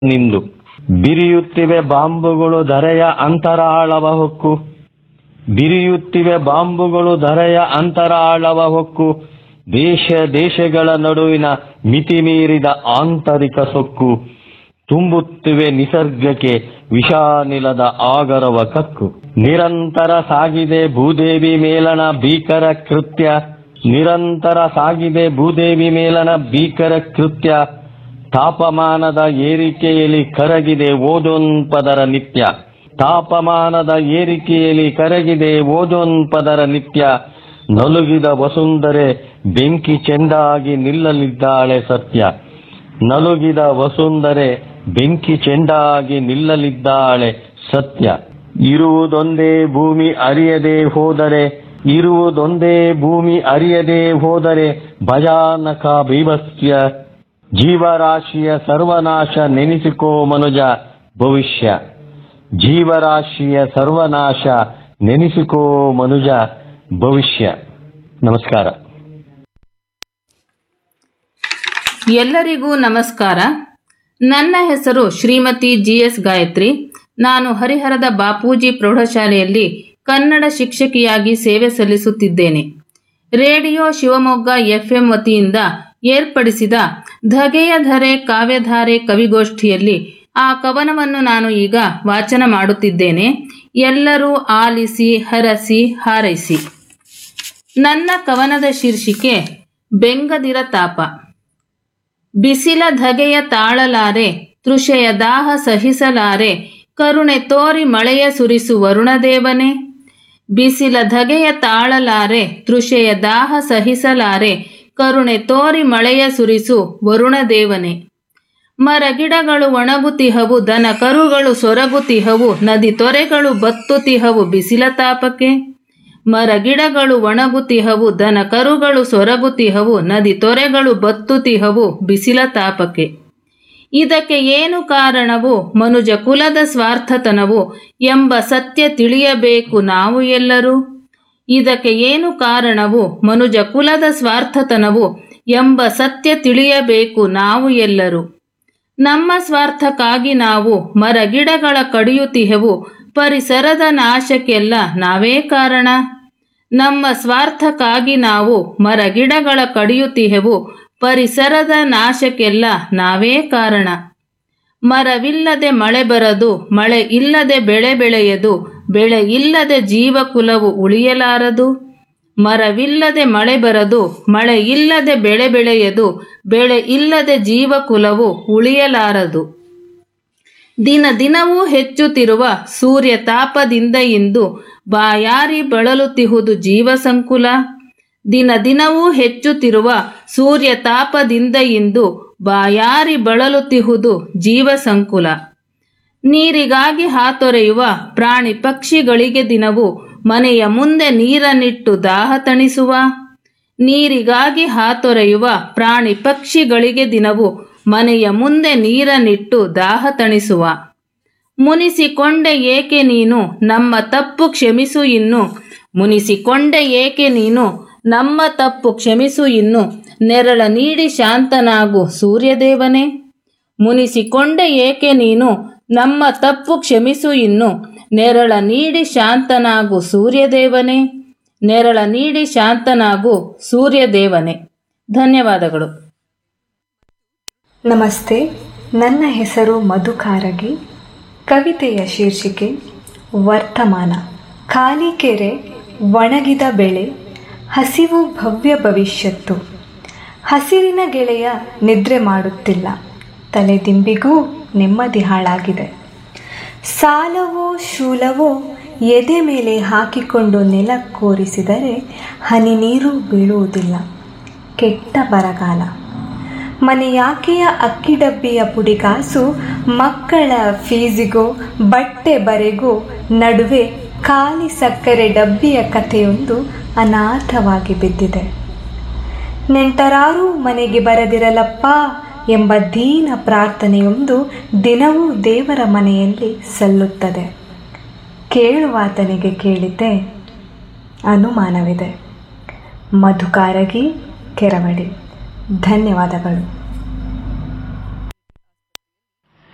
ನಿಂದು ಬಿರಿಯುತ್ತಿವೆ ಬಾಂಬುಗಳು ಧರೆಯ ಅಂತರಾಳವ ಹೊಕ್ಕು ಬಿರಿಯುತ್ತಿವೆ ಬಾಂಬುಗಳು ಧರೆಯ ಅಂತರಾಳವ ಹೊಕ್ಕು ದೇಶ ದೇಶಗಳ ನಡುವಿನ ಮಿತಿಮೀರಿದ ಆಂತರಿಕ ಸೊಕ್ಕು ತುಂಬುತ್ತಿವೆ ನಿಸರ್ಗಕ್ಕೆ ವಿಷಾನಿಲದ ಆಗರವ ಕಕ್ಕು ನಿರಂತರ ಸಾಗಿದೆ ಭೂದೇವಿ ಮೇಲನ ಭೀಕರ ಕೃತ್ಯ ನಿರಂತರ ಸಾಗಿದೆ ಭೂದೇವಿ ಮೇಲನ ಭೀಕರ ಕೃತ್ಯ ತಾಪಮಾನದ ಏರಿಕೆಯಲ್ಲಿ ಕರಗಿದೆ ಓಜೋನ್ ಪದರ ನಿತ್ಯ ತಾಪಮಾನದ ಏರಿಕೆಯಲ್ಲಿ ಕರಗಿದೆ ಓಜೋನ್ ಪದರ ನಿತ್ಯ ನಲುಗಿದ ವಸುಂಧರೆ ಬೆಂಕಿ ಚೆಂಡಾಗಿ ನಿಲ್ಲಲಿದ್ದಾಳೆ ಸತ್ಯ ನಲುಗಿದ ವಸುಂಧರೆ ಬೆಂಕಿ ಚೆಂಡಾಗಿ ನಿಲ್ಲಲಿದ್ದಾಳೆ ಸತ್ಯ ಇರುವುದೊಂದೇ ಭೂಮಿ ಅರಿಯದೆ ಹೋದರೆ ಇರುವುದೊಂದೇ ಭೂಮಿ ಅರಿಯದೆ ಹೋದರೆ ಭಯಾನಕ ಬೀಭತ್ಸ್ಯ ಜೀವರಾಶಿಯ ಸರ್ವನಾಶ ನೆನೆಸಿಕೋ ಮನುಜ ಭವಿಷ್ಯ ಜೀವರಾಶಿಯ ಸರ್ವನಾಶ ನೆನೆಸಿಕೋ ಮನುಜ ಭವಿಷ್ಯ ನಮಸ್ಕಾರ ಎಲ್ಲರಿಗೂ ನಮಸ್ಕಾರ ನನ್ನ ಹೆಸರು ಶ್ರೀಮತಿ ಜಿ ಎಸ್ ಗಾಯತ್ರಿ ನಾನು ಹರಿಹರದ ಬಾಪೂಜಿ ಪ್ರೌಢಶಾಲೆಯಲ್ಲಿ ಕನ್ನಡ ಶಿಕ್ಷಕಿಯಾಗಿ ಸೇವೆ ಸಲ್ಲಿಸುತ್ತಿದ್ದೇನೆ ರೇಡಿಯೋ ಶಿವಮೊಗ್ಗ ಎಫ್ಎಂ ವತಿಯಿಂದ ಏರ್ಪಡಿಸಿದ ಧಗೆಯ ಧರೆ ಕಾವ್ಯಧಾರೆ ಕವಿಗೋಷ್ಠಿಯಲ್ಲಿ ಆ ಕವನವನ್ನು ನಾನು ಈಗ ವಾಚನ ಮಾಡುತ್ತಿದ್ದೇನೆ ಎಲ್ಲರೂ ಆಲಿಸಿ ಹರಸಿ ಹಾರೈಸಿ ನನ್ನ ಕವನದ ಶೀರ್ಷಿಕೆ ಬೆಂಗದಿರ ತಾಪ ಬಿಸಿಲ ಧಗೆಯ ತಾಳಲಾರೆ ತೃಷೆಯ ದಾಹ ಸಹಿಸಲಾರೆ ಕರುಣೆ ತೋರಿ ಮಳೆಯ ಸುರಿಸು ವರುಣದೇವನೇ ಬಿಸಿಲ ಧಗೆಯ ತಾಳಲಾರೆ ತೃಷೆಯ ದಾಹ ಸಹಿಸಲಾರೆ ಕರುಣೆ ತೋರಿ ಮಳೆಯ ಸುರಿಸು ವರುಣದೇವನೇ ಮರಗಿಡಗಳು ಒಣಗುತಿಹವು ದನ ಕರುಗಳು ಸೊರಗುತಿಹವು ನದಿ ತೊರೆಗಳು ಬತ್ತುತಿಹವು ಬಿಸಿಲ ತಾಪಕ್ಕೆ ಮರಗಿಡಗಳು ಒಣಗುತಿಹವು ದನ ಕರುಗಳು ಸೊರಗುತಿಹವು ನದಿ ತೊರೆಗಳು ಬತ್ತುತಿಹವು ಬಿಸಿಲ ತಾಪಕ್ಕೆ ಇದಕ್ಕೆ ಏನು ಕಾರಣವು ಮನುಜ ಕುಲದ ಸ್ವಾರ್ಥತನವು ಎಂಬ ಸತ್ಯ ತಿಳಿಯಬೇಕು ನಾವು ಎಲ್ಲರೂ ಇದಕ್ಕೆ ಏನು ಕಾರಣವು ಮನುಜ ಕುಲದ ಸ್ವಾರ್ಥತನವು ಎಂಬ ಸತ್ಯ ತಿಳಿಯಬೇಕು ನಾವು ಎಲ್ಲರೂ ನಮ್ಮ ಸ್ವಾರ್ಥಕ್ಕಾಗಿ ನಾವು ಮರಗಿಡಗಳ ಕಡಿಯುತ್ತಿಹೆವು ಪರಿಸರದ ನಾಶಕ್ಕೆಲ್ಲ ನಾವೇ ಕಾರಣ ನಮ್ಮ ಸ್ವಾರ್ಥಕ್ಕಾಗಿ ನಾವು ಮರಗಿಡಗಳ ಕಡಿಯುತ್ತಿಹೆವು ಪರಿಸರದ ನಾಶಕ್ಕೆಲ್ಲ ನಾವೇ ಕಾರಣ ಮರವಿಲ್ಲದೆ ಮಳೆ ಬರದು ಮಳೆ ಇಲ್ಲದೆ ಬೆಳೆ ಬೆಳೆಯದು ಬೆಳೆ ಇಲ್ಲದೆ ಜೀವಕುಲವು ಉಳಿಯಲಾರದು ಮರವಿಲ್ಲದೆ ಮಳೆ ಬರದು ಮಳೆ ಇಲ್ಲದೆ ಬೆಳೆ ಬೆಳೆಯದು ಬೆಳೆ ಇಲ್ಲದೆ ಜೀವಕುಲವು ಉಳಿಯಲಾರದು ದಿನ ದಿನವೂ ಹೆಚ್ಚುತ್ತಿರುವ ಸೂರ್ಯ ತಾಪದಿಂದ ಇಂದು ಬಾಯಾರಿ ಬಳಲುತ್ತಿಹುದು ಜೀವಸಂಕುಲ ದಿನ ದಿನವೂ ಹೆಚ್ಚುತ್ತಿರುವ ಸೂರ್ಯ ತಾಪದಿಂದ ಇಂದು ಬಾಯಾರಿ ಬಳಲುತ್ತಿಹುದು ಜೀವಸಂಕುಲ ನೀರಿಗಾಗಿ ಹಾತೊರೆಯುವ ಪ್ರಾಣಿ ಪಕ್ಷಿಗಳಿಗೆ ದಿನವೂ ಮನೆಯ ಮುಂದೆ ನೀರನ್ನಿಟ್ಟು ದಾಹ ತಣಿಸುವ ನೀರಿಗಾಗಿ ಹಾತೊರೆಯುವ ಪ್ರಾಣಿ ಪಕ್ಷಿಗಳಿಗೆ ದಿನವೂ ಮನೆಯ ಮುಂದೆ ನೀರನ್ನಿಟ್ಟು ದಾಹ ತಣಿಸುವ ಮುನಿಸಿಕೊಂಡೆ ಏಕೆ ನೀನು ನಮ್ಮ ತಪ್ಪು ಕ್ಷಮಿಸು ಇನ್ನು ಮುನಿಸಿಕೊಂಡೆ ಏಕೆ ನೀನು ನಮ್ಮ ತಪ್ಪು ಕ್ಷಮಿಸು ಇನ್ನು ನೆರಳ ನೀಡಿ ಶಾಂತನಾಗು ಸೂರ್ಯದೇವನೇ ಮುನಿಸಿಕೊಂಡೆ ಏಕೆ ನೀನು ನಮ್ಮ ತಪ್ಪು ಕ್ಷಮಿಸು ಇನ್ನು ನೆರಳ ನೀಡಿ ಶಾಂತನಾಗು ಸೂರ್ಯದೇವನೇ ನೆರಳ ನೀಡಿ ಶಾಂತನಾಗು ಸೂರ್ಯದೇವನೇ ಧನ್ಯವಾದಗಳು ನಮಸ್ತೆ ನನ್ನ ಹೆಸರು ಮಧುಕಾರಗಿ ಕವಿತೆಯ ಶೀರ್ಷಿಕೆ ವರ್ತಮಾನ ಖಾಲಿ ಕೆರೆ ಒಣಗಿದ ಬೆಳೆ ಹಸಿವು ಭವ್ಯ ಭವಿಷ್ಯತ್ತು ಹಸಿರಿನ ಗೆಳೆಯ ನಿದ್ರೆ ಮಾಡುತ್ತಿಲ್ಲ ತಲೆದಿಂಬಿಗೂ ನೆಮ್ಮದಿ ಹಾಳಾಗಿದೆ ಸಾಲವೋ ಶೂಲವೋ ಎದೆ ಮೇಲೆ ಹಾಕಿಕೊಂಡು ನೆಲ ಕೋರಿಸಿದರೆ ಹನಿ ನೀರು ಬೀಳುವುದಿಲ್ಲ ಕೆಟ್ಟ ಬರಗಾಲ ಮನೆಯಾಕೆಯ ಅಕ್ಕಿ ಡಬ್ಬಿಯ ಪುಡಿಕಾಸು ಮಕ್ಕಳ ಫೀಸಿಗೋ ಬಟ್ಟೆ ಬರೆಗೂ ನಡುವೆ ಖಾಲಿ ಸಕ್ಕರೆ ಡಬ್ಬಿಯ ಕಥೆಯೊಂದು ಅನಾಥವಾಗಿ ಬಿದ್ದಿದೆ ನೆಂಟರಾರೂ ಮನೆಗೆ ಬರದಿರಲಪ್ಪ ಎಂಬ ದೀನ ಪ್ರಾರ್ಥನೆಯೊಂದು ದಿನವೂ ದೇವರ ಮನೆಯಲ್ಲಿ ಸಲ್ಲುತ್ತದೆ ಕೇಳುವಾತನಿಗೆ ಕೇಳಿದ್ದೆ ಅನುಮಾನವಿದೆ ಮಧುಕಾರಗಿ ಕೆರವಡಿ ಧನ್ಯವಾದಗಳು